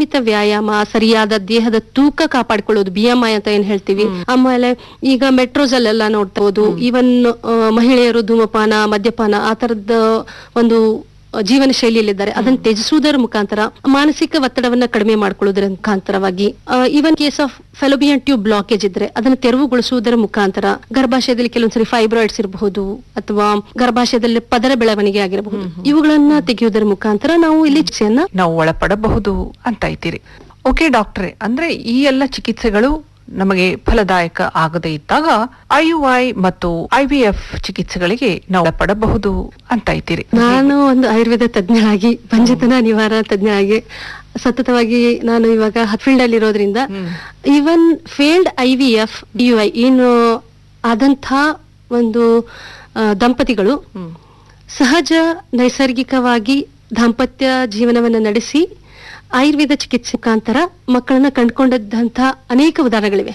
ನಿಯಮಿತ ವ್ಯಾಯಾಮ ಸರಿಯಾದ ದೇಹದ ತೂಕ ಕಾಪಾಡಿಕೊಳ್ಳೋದು ಬಿ ಎಂ ಐ ಅಂತ ಏನ್ ಹೇಳ್ತೀವಿ ಆಮೇಲೆ ಈಗ ಮೆಟ್ರೋಸ್ ಅಲ್ಲೆಲ್ಲ ನೋಡ್ತಾ ಹೋದು ಈವನ್ ಮಹಿಳೆಯರು ಧೂಮಪಾನ ಮದ್ಯಪಾನ ಆ ತರದ ಒಂದು ಜೀವನ ಶೈಲಿಯಲ್ಲಿದ್ದಾರೆ ಅದನ್ನು ತ್ಯಜಿಸುವುದರ ಮುಖಾಂತರ ಮಾನಸಿಕ ಒತ್ತಡವನ್ನ ಕಡಿಮೆ ಮಾಡ್ಕೊಳ್ಳೋದರ ಮುಖಾಂತರವಾಗಿ even case of fallopian tube blockage ಇದ್ರೆ ಅದನ್ನು ತೆರವುಗೊಳಿಸುವುದರ ಮುಖಾಂತರ ಗರ್ಭಾಶಯದಲ್ಲಿ ಕೆಲವೊಂದ್ಸರಿ ಫೈಬ್ರಾಯ್ಡ್ಸ್ ಇರಬಹುದು ಅಥವಾ ಗರ್ಭಾಶಯದಲ್ಲಿ ಪದರ ಬೆಳವಣಿಗೆ ಆಗಿರಬಹುದು ಇವುಗಳನ್ನ ತೆಗೆಯುವುದರ ಮುಖಾಂತರ ನಾವು ಇಲ್ಲಿ ಚಿಕಿತ್ಸೆಯನ್ನ ನಾವು ಒಳಪಡಬಹುದು ಅಂತ ಇದ್ದೀರಿ ಓಕೆ ಡಾಕ್ಟ್ರೆ ಅಂದ್ರೆ ಈ ಎಲ್ಲ ಚಿಕಿತ್ಸೆಗಳು ನಮಗೆ ಫಲದಾಯಕ ಆಗದೇ ಇದ್ದಾಗ ಐಯುಐ ಮತ್ತು ಐವಿಎಫ್ ಚಿಕಿತ್ಸೆಗಳಿಗೆ ನಾವು ಒಳಪಡಬಹುದು ಅಂತ ಇದ್ದೀರಿ ನಾನು ಒಂದು ಆಯುರ್ವೇದ ತಜ್ಞರಾಗಿ ಬಂಜತನ ನಿವಾರಣಾ ತಜ್ಞರಾಗಿ ಸತತವಾಗಿ ನಾನು ಇವಾಗ ಫೀಲ್ಡ್ ಅಲ್ಲಿ ಇರೋದ್ರಿಂದ even failed I V F D I ಏನು ಆದಂಥ ಒಂದು ಆ, ದಂಪತಿಗಳು ಹ್ಮ್. ಸಹಜ ನೈಸರ್ಗಿಕವಾಗಿ ದಾಂಪತ್ಯ ಜೀವನವನ್ನು ನಡೆಸಿ ಆಯುರ್ವೇದ ಚಿಕಿತ್ಸೆ ಮುಖಾಂತರ ಮಕ್ಕಳನ್ನ ಕಂಡುಕೊಂಡಂತ ಅನೇಕ ಉದಾಹರಣೆಗಳಿವೆ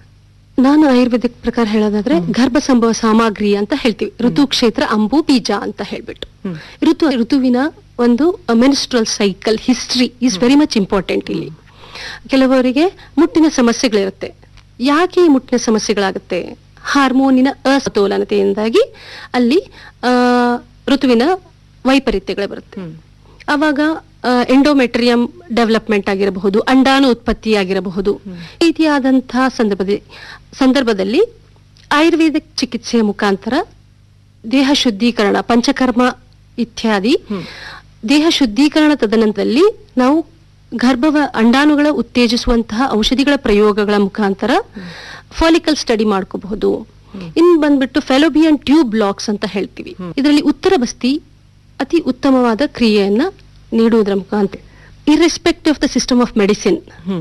ನಾನು ಆಯುರ್ವೇದಿಕ್ ಪ್ರಕಾರ ಹೇಳೋದಾದ್ರೆ ಗರ್ಭ ಸಂಭವ ಸಾಮಗ್ರಿ ಅಂತ ಹೇಳ್ತೀವಿ ಋತು ಕ್ಷೇತ್ರ ಅಂಬು ಬೀಜ ಅಂತ ಹೇಳ್ಬಿಟ್ಟು ಹ್ಮ್. ಋತು ಋತುವಿನ ಒಂದು menstrual cycle history is very much important ಇಲ್ಲಿ ಕೆಲವರಿಗೆ ಮುಟ್ಟಿನ ಸಮಸ್ಯೆಗಳಿರುತ್ತೆ ಯಾಕೆ ಈ ಮುಟ್ಟಿನ ಸಮಸ್ಯೆಗಳಾಗುತ್ತೆ ಹಾರ್ಮೋನಿನ ಅಸಮತೋಲನತೆಯಿಂದಾಗಿ ಅಲ್ಲಿ ಆ, ಋತುವಿನ ವೈಪರೀತ್ಯಗಳು ಬರುತ್ತೆ ಹ್ಮ್. ಅವಾಗ ಎಂಡೋಮೆಟ್ರಿಯಂ ಡೆವಲಪ್ಮೆಂಟ್ ಆಗಿರಬಹುದು ಅಂಡಾಣು ಉತ್ಪತ್ತಿ ಆಗಿರಬಹುದು ಈ ರೀತಿಯಾದಂತಹ ಸಂದರ್ಭದಲ್ಲಿ ಸಂದರ್ಭದಲ್ಲಿ ಆಯುರ್ವೇದಿಕ್ ಚಿಕಿತ್ಸೆಯ ಮುಖಾಂತರ ದೇಹ ಶುದ್ಧೀಕರಣ ಪಂಚಕರ್ಮ ಇತ್ಯಾದಿ ದೇಹ ಶುದ್ಧೀಕರಣ ತದನಂತರದಲ್ಲಿ ನಾವು ಗರ್ಭವ ಅಂಡಾಣುಗಳ ಉತ್ತೇಜಿಸುವಂತಹ ಔಷಧಿಗಳ ಪ್ರಯೋಗಗಳ ಮುಖಾಂತರ ಫಾಲಿಕಲ್ ಸ್ಟಡಿ ಮಾಡ್ಕೋಬಹುದು ಇನ್ ಬಂದ್ಬಿಟ್ಟು ಫೆಲೋಬಿಯನ್ ಟ್ಯೂಬ್ ಬ್ಲಾಕ್ಸ್ ಅಂತ ಹೇಳ್ತೀವಿ ಇದರಲ್ಲಿ ಉತ್ತರ ಬಸ್ತಿ ಅತಿ ಉತ್ತಮವಾದ ಕ್ರಿಯೆಯನ್ನ ನೀಡುವುದರ ಮುಖಾಂತರ irrespective of the system of medicine hmm.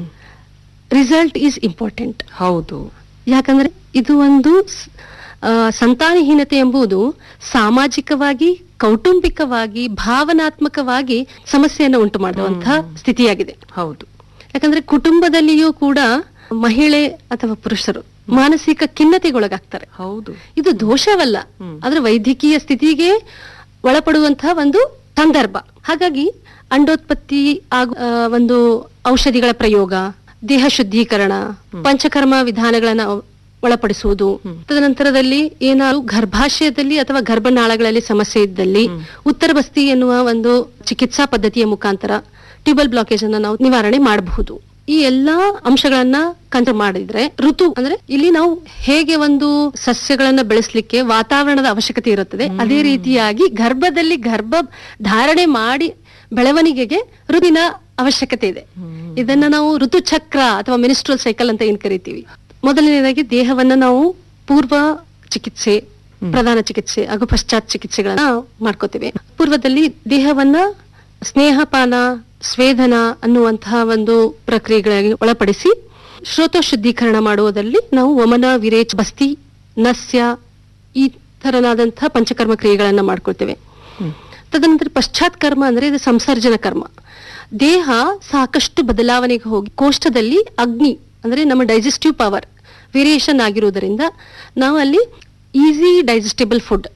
Result is important ಹೌದು ಯಾಕಂದ್ರೆ ಇದು ಒಂದು ಸ್- ಆ, ಸಂತಾನಹೀನತೆ ಎಂಬುದು ಸಾಮಾಜಿಕವಾಗಿ ಕೌಟುಂಬಿಕವಾಗಿ ಭಾವನಾತ್ಮಕವಾಗಿ ಸಮಸ್ಯೆಯನ್ನು ಉಂಟು ಮಾಡುವಂತಹ ಸ್ಥಿತಿಯಾಗಿದೆ ಹೌದು ಯಾಕಂದ್ರೆ ಕುಟುಂಬದಲ್ಲಿಯೂ ಕೂಡ ಮಹಿಳೆ ಅಥವಾ ಪುರುಷರು ಮಾನಸಿಕ ಖಿನ್ನತೆಗೊಳಗಾಗ್ತಾರೆ ಹೌದು ಇದು ದೋಷವಲ್ಲ ಹ್ಮ್. ಆದ್ರೆ ವೈದ್ಯಕೀಯ ಸ್ಥಿತಿಗೆ ಒಳಪಡುವಂತಹ ಒಂದು ಸಂದರ್ಭ ಹಾಗಾಗಿ ಅಂಡೋತ್ಪತ್ತಿ ಆಗು ಆ, ಒಂದು ಔಷಧಿಗಳ ಪ್ರಯೋಗ ದೇಹ ಶುದ್ಧೀಕರಣ ಪಂಚಕರ್ಮ ವಿಧಾನಗಳನ್ನ ಅವ್- ಒಳಪಡಿಸುವುದು ತದನಂತರದಲ್ಲಿ ಏನಾದ್ರು ಗರ್ಭಾಶಯದಲ್ಲಿ ಅಥವಾ ಗರ್ಭನಾಳಗಳಲ್ಲಿ ಸಮಸ್ಯೆ ಇದ್ದಲ್ಲಿ ಉತ್ತರ ಬಸ್ತಿ ಎನ್ನುವ ಒಂದು ಚಿಕಿತ್ಸಾ ಪದ್ಧತಿಯ ಮುಖಾಂತರ ಟ್ಯೂಬಲ್ ಬ್ಲಾಕೇಜ್ ಅನ್ನು ನಾವು ನಿವಾರಣೆ ಮಾಡಬಹುದು ಈ ಎಲ್ಲಾ ಅಂಶಗಳನ್ನ ಕಂಟ್ರ ಮಾಡಿದ್ರೆ ಋತು ಅಂದ್ರೆ ಇಲ್ಲಿ ನಾವು ಹೇಗೆ ಒಂದು ಸಸ್ಯಗಳನ್ನ ಬೆಳೆಸಲಿಕ್ಕೆ ವಾತಾವರಣದ ಅವಶ್ಯಕತೆ ಇರುತ್ತದೆ ಅದೇ ರೀತಿಯಾಗಿ ಗರ್ಭದಲ್ಲಿ ಗರ್ಭ ಧಾರಣೆ ಮಾಡಿ ಬೆಳವಣಿಗೆಗೆ ಋತುವಿನ ಅವಶ್ಯಕತೆ ಇದೆ ಇದನ್ನ ನಾವು ಋತುಚಕ್ರ ಅಥವಾ ಮಿನಿಸ್ಟ್ರಲ್ ಸೈಕಲ್ ಅಂತ ಏನ್ ಕರಿತೀವಿ ಮೊದಲನೇದಾಗಿ ದೇಹವನ್ನ ನಾವು ಪೂರ್ವ ಚಿಕಿತ್ಸೆ ಪ್ರಧಾನ ಚಿಕಿತ್ಸೆ ಹಾಗೂ ಪಶ್ಚಾತ್ ಚಿಕಿತ್ಸೆಗಳನ್ನ ಮಾಡ್ಕೋತೇವೆ ಪೂರ್ವದಲ್ಲಿ ದೇಹವನ್ನ ಸ್ನೇಹಪಾನ ಸ್ವೇದನ ಅನ್ನುವಂತಹ ಒಂದು ಪ್ರಕ್ರಿಯೆಗಳಿಗೆ ಒಳಪಡಿಸಿ ಶ್ರೋತ ಶುದ್ಧೀಕರಣ ಮಾಡುವುದರಲ್ಲಿ ನಾವು ವಮನ ವಿರೇಚ್ ಬಸ್ತಿ ನಸ್ಯ ಈ ತರನಾದಂತಹ ಪಂಚಕರ್ಮ ಕ್ರಿಯೆಗಳನ್ನ ಮಾಡ್ಕೊಳ್ತೇವೆ ತದನಂತರ ಪಶ್ಚಾತ್ ಕರ್ಮ ಅಂದ್ರೆ ಇದು ಸಂಸರ್ಜನ ಕರ್ಮ ದೇಹ ಸಾಕಷ್ಟು ಬದಲಾವಣೆಗೆ ಹೋಗಿ ಕೋಷ್ಠದಲ್ಲಿ ಅಗ್ನಿ ಅಂದ್ರೆ ನಮ್ಮ ಡೈಜೆಸ್ಟಿವ್ ಪವರ್ ವೇರಿಯೇಷನ್ ಆಗಿರುವುದರಿಂದ ನಾವು ಅಲ್ಲಿ ಈಸಿ ಡೈಜೆಸ್ಟಿಬಲ್ ಫುಡ್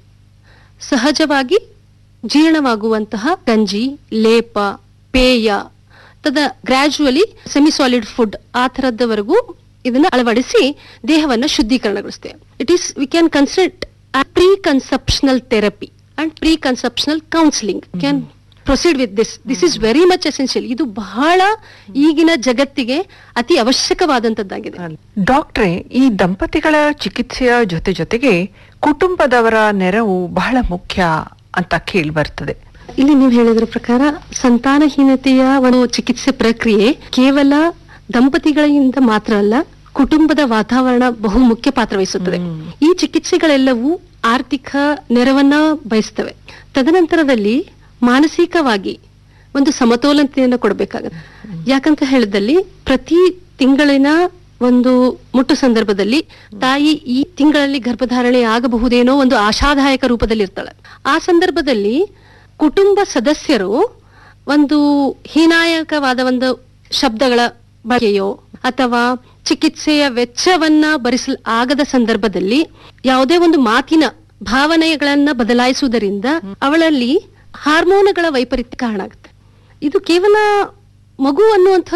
ಸಹಜವಾಗಿ ಜೀರ್ಣವಾಗುವಂತಹ ಗಂಜಿ ಲೇಪ ಪೇಯ ತದ ಗ್ರಾಜುವಲಿ ಸೆಮಿ ಸಾಲಿಡ್ ಫುಡ್ ಆ ಥರದವರೆಗೂ ಇದನ್ನ ಅಳವಡಿಸಿ ದೇಹವನ್ನ ಶುದ್ಧೀಕರಣಗೊಳಿಸ್ತೇವೆ it is we can consider preconceptional therapy and preconceptional counselling can proceed with this this is very much essential ಇದು ಬಹಳ ಈಗಿನ ಜಗತ್ತಿಗೆ ಅತಿ ಅವಶ್ಯಕವಾದಂತದ್ದಾಗಿದೆ ಡಾಕ್ಟ್ರೆ ಈ ದಂಪತಿಗಳ ಚಿಕಿತ್ಸೆಯ ಜೊತೆ ಜೊತೆಗೆ ಕುಟುಂಬದವರ ನೆರವು ಬಹಳ ಮುಖ್ಯ ಅಂತ ಕೇಳಿ ಬರ್ತದೆ ಇಲ್ಲಿ ನೀವು ಹೇಳಿದ್ರ ಪ್ರಕಾರ ಸಂತಾನಹೀನತೆಯ ಒಂದು ಚಿಕಿತ್ಸೆ ಪ್ರಕ್ರಿಯೆ ಕೇವಲ ದಂಪತಿಗಳಿಂದ ಮಾತ್ರ ಅಲ್ಲ ಕುಟುಂಬದ ವಾತಾವರಣ ಬಹು ಮುಖ್ಯ ಪಾತ್ರ ವಹಿಸುತ್ತದೆ ಈ ಚಿಕಿತ್ಸೆಗಳೆಲ್ಲವೂ ಆರ್ಥಿಕ ನೆರವನ್ನ ಬಯಸ್ತವೆ ತದನಂತರದಲ್ಲಿ ಮಾನಸಿಕವಾಗಿ ಒಂದು ಸಮತೋಲನತೆಯನ್ನು ಕೊಡಬೇಕಾಗುತ್ತೆ ಯಾಕಂತ ಹೇಳಿದಲ್ಲಿ ಪ್ರತಿ ತಿಂಗಳಿನ ಒಂದು ಮುಟ್ಟು ಸಂದರ್ಭದಲ್ಲಿ ತಾಯಿ ಈ ತಿಂಗಳಲ್ಲಿ ಗರ್ಭಧಾರಣೆ ಆಗಬಹುದೇನೋ ಒಂದು ಆಶಾದಾಯಕ ರೂಪದಲ್ಲಿ ಇರ್ತಾಳೆ ಆ ಸಂದರ್ಭದಲ್ಲಿ ಕುಟುಂಬ ಸದಸ್ಯರು ಒಂದು ಹೀನಾಯಕವಾದ ಒಂದು ಶಬ್ದಗಳ ಬಳಕೆಯೋ ಅಥವಾ ಚಿಕಿತ್ಸೆಯ ವೆಚ್ಚವನ್ನ ಭರಿಸಲ್ ಆಗದ ಸಂದರ್ಭದಲ್ಲಿ ಯಾವುದೇ ಒಂದು ಮಾತಿನ ಭಾವನೆಗಳನ್ನ ಬದಲಾಯಿಸುವುದರಿಂದ ಅವಳಲ್ಲಿ ಹಾರ್ಮೋನುಗಳ ವೈಪರೀತ್ಯ ಕಾರಣ ಆಗುತ್ತೆ ಇದು ಕೇವಲ ಮಗು ಅನ್ನುವಂಥ